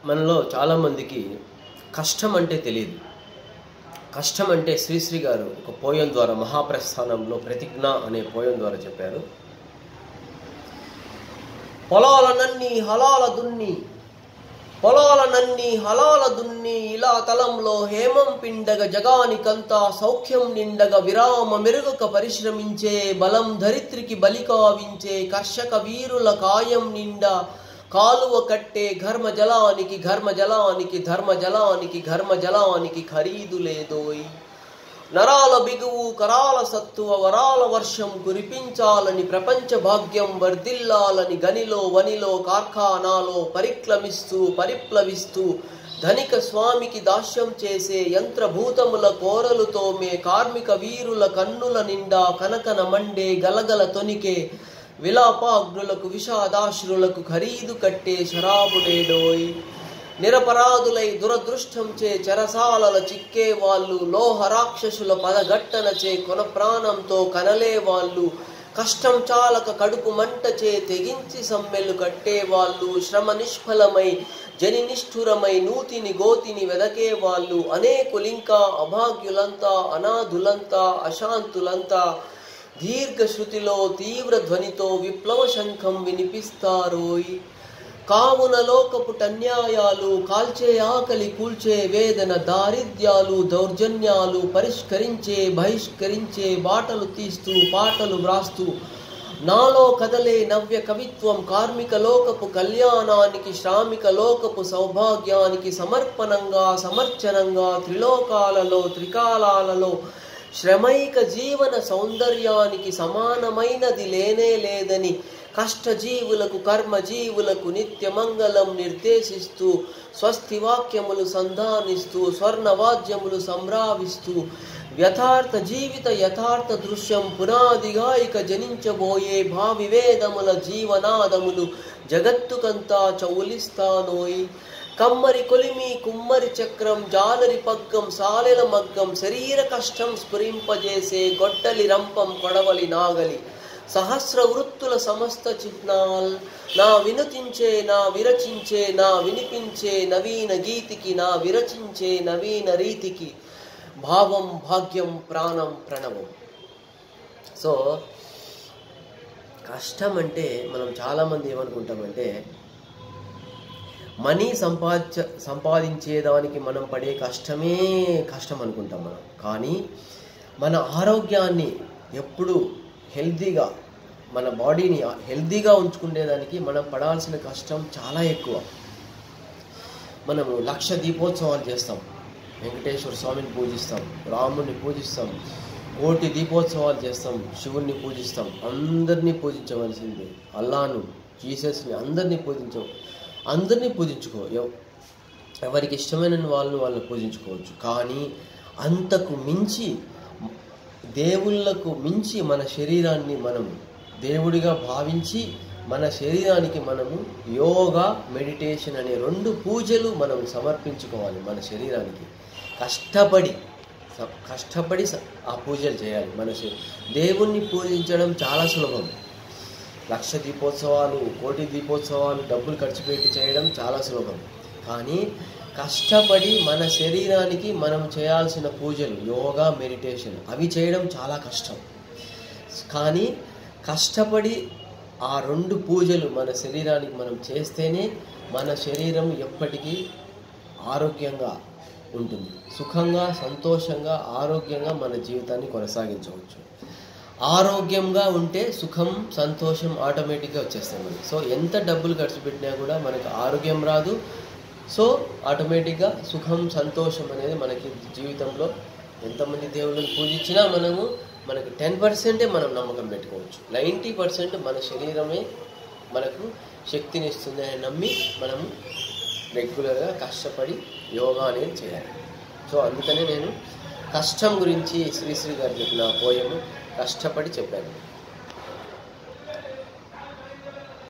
మనలో చాలామందికి కష్టం అంటే తెలియదు కష్టం అంటే శ్రీశ్రీ గారు ఒక పోయం ద్వారా మహాప్రస్థానంలో ప్రతిజ్ఞ అనే పోయం ద్వారా చెప్పారు పొలాలనన్నీ హలాల దున్ని పొలాలనన్నీ హలాల దున్ని ఇలా తలంలో హేమం పిండగ జగానికంతా సౌఖ్యం నిండగ విరామ మెరుగక పరిశ్రమించే బలం ధరిత్రికి బలి కావించే కర్షక వీరుల కాయం నిండా కాలువ కట్టే ఘర్మ జలానికి ఘర్మ జలానికి ధర్మ జలానికి ఘర్మ జలానికి ఖరీదు లేదోయ్ నరాల బిగువు కరాల సత్తువ వరాల వర్షం కురిపించాలని ప్రపంచ భాగ్యం వర్ధిల్లాలని గనిలో వనిలో కార్ఖానాలో పరిక్రమిస్తూ పరిప్లవిస్తూ ధనిక స్వామికి దాస్యం చేసే యంత్రభూతముల కోరలుతో మే కార్మిక వీరుల కన్నుల నిండా కనకన మండే గలగల తొనికే విలాపాగ్నులకు విషాదాశ్రులకు ఖరీదు కట్టే శరాబులేడోయ్ నిరపరాధులై దురదృష్టంచే చెరసాలల చిక్కే వాళ్ళు లోహ రాక్షసుల పదగట్టనచే కొన ప్రాణంతో కనలే వాళ్ళు కష్టం చాలక కడుపు మంటచే తెగించి సమ్మెలు కట్టే వాళ్ళు శ్రమ నిష్ఫలమై జని నిష్ఠురమై నూతిని గోతిని వెదకే వాళ్ళు అనేకులింకా అభాగ్యులంతా అనాథులంతా అశాంతులంతా దీర్ఘ శృతిలో తీవ్ర ధ్వనితో విప్లవ శంఖం వినిపిస్తారోయ్ కావున లోకపు అన్యాయాలు కాల్చే ఆకలి కూల్చే వేదన దారిద్ర్యాలు దౌర్జన్యాలు పరిష్కరించే బహిష్కరించే బాటలు తీస్తూ పాటలు వ్రాస్తూ నాలో కదలే నవ్య కవిత్వం కార్మిక లోకపు కళ్యాణానికి శ్రామిక లోకపు సౌభాగ్యానికి సమర్పణంగా సమర్చనంగా త్రిలోకాలలో త్రికాలాలలో శ్రమైక జీవన సౌందర్యానికి సమానమైనది లేనే లేదని కష్టజీవులకు కర్మజీవులకు నిత్యమంగళం నిర్దేశిస్తూ స్వస్తి వాక్యములు సంధానిస్తూ స్వర్ణవాద్యములు సంభ్రావిస్తూ వ్యథార్థ జీవిత యథార్థ దృశ్యం పునాదిగా ఇక జనించబోయే భావి వేదముల జీవనాదములు జగత్తుకంతా చౌలిస్తానోయ్ కమ్మరి కొలిమి కుమ్మరి చక్రం జాలరి పగ్గం సాలెల మగ్గం శరీర కష్టం స్ఫురింపజేసే గొడ్డలి రంపం కొడవలి నాగలి సహస్ర వృత్తుల సమస్త చిహ్నాల్ నా వినుతించే నా విరచించే నా వినిపించే నవీన గీతికి నా విరచించే నవీన రీతికి భావం భాగ్యం ప్రాణం ప్రణవం సో కష్టం అంటే మనం చాలామంది ఏమనుకుంటామంటే మనీ సంపాదించ సంపాదించేదానికి మనం పడే కష్టమే కష్టం అనుకుంటాం మనం కానీ మన ఆరోగ్యాన్ని ఎప్పుడు హెల్తీగా మన బాడీని హెల్తీగా ఉంచుకునేదానికి మనం పడాల్సిన కష్టం చాలా ఎక్కువ మనము లక్ష దీపోత్సవాలు చేస్తాం వెంకటేశ్వర స్వామిని పూజిస్తాం రాముడిని పూజిస్తాం కోటి దీపోత్సవాలు చేస్తాం శివుణ్ణి పూజిస్తాం అందరినీ పూజించవలసింది అల్లాను జీసస్ని అందరినీ పూజించం అందరినీ పూజించుకో ఎవ- ఎవరికి ఇష్టమైన వాళ్ళని వాళ్ళని పూజించుకోవచ్చు కానీ అంతకు మించి దేవుళ్ళకు మించి మన శరీరాన్ని మనం దేవుడిగా భావించి మన శరీరానికి మనము యోగా మెడిటేషన్ అనే రెండు పూజలు మనం సమర్పించుకోవాలి మన శరీరానికి కష్టపడి స- కష్టపడి స- ఆ పూజలు చేయాలి మన శరీ- దేవుణ్ణి పూజించడం చాలా సులభం లక్ష దీపోత్సవాలు కోటి దీపోత్సవాలు డబ్బులు ఖర్చు పెట్టి చేయడం చాలా సులభం కానీ కష్టపడి మన శరీరానికి మనం చేయాల్సిన పూజలు యోగా మెడిటేషన్ అవి చేయడం చాలా కష్టం కానీ కష్టపడి ఆ రెండు పూజలు మన శరీరానికి మనం చేస్తేనే మన శరీరం ఎప్పటికీ ఆరోగ్యంగా ఉంటుంది సుఖంగా సంతోషంగా ఆరోగ్యంగా మన జీవితాన్ని కొనసాగించవచ్చు ఆరోగ్యంగా ఉంటే సుఖం సంతోషం ఆటోమేటిక్గా వచ్చేస్తాయి మనకి సో ఎంత డబ్బులు ఖర్చు పెట్టినా కూడా మనకు ఆరోగ్యం రాదు సో ఆటోమేటిక్గా సుఖం సంతోషం అనేది మనకి జీవితంలో ఎంతమంది దేవుళ్ళని పూజించినా మనము మనకు టెన్ పర్సెంటే మనం నమ్మకం పెట్టుకోవచ్చు నైంటీ పర్సెంట్ మన శరీరమే మనకు శక్తిని ఇస్తుంది అని నమ్మి మనము రెగ్యులర్గా కష్టపడి యోగా అనేది చేయాలి సో అందుకనే నేను కష్టం గురించి శ్రీశ్రీ గారు చెప్పిన పోయము కష్టపడి చెప్పాను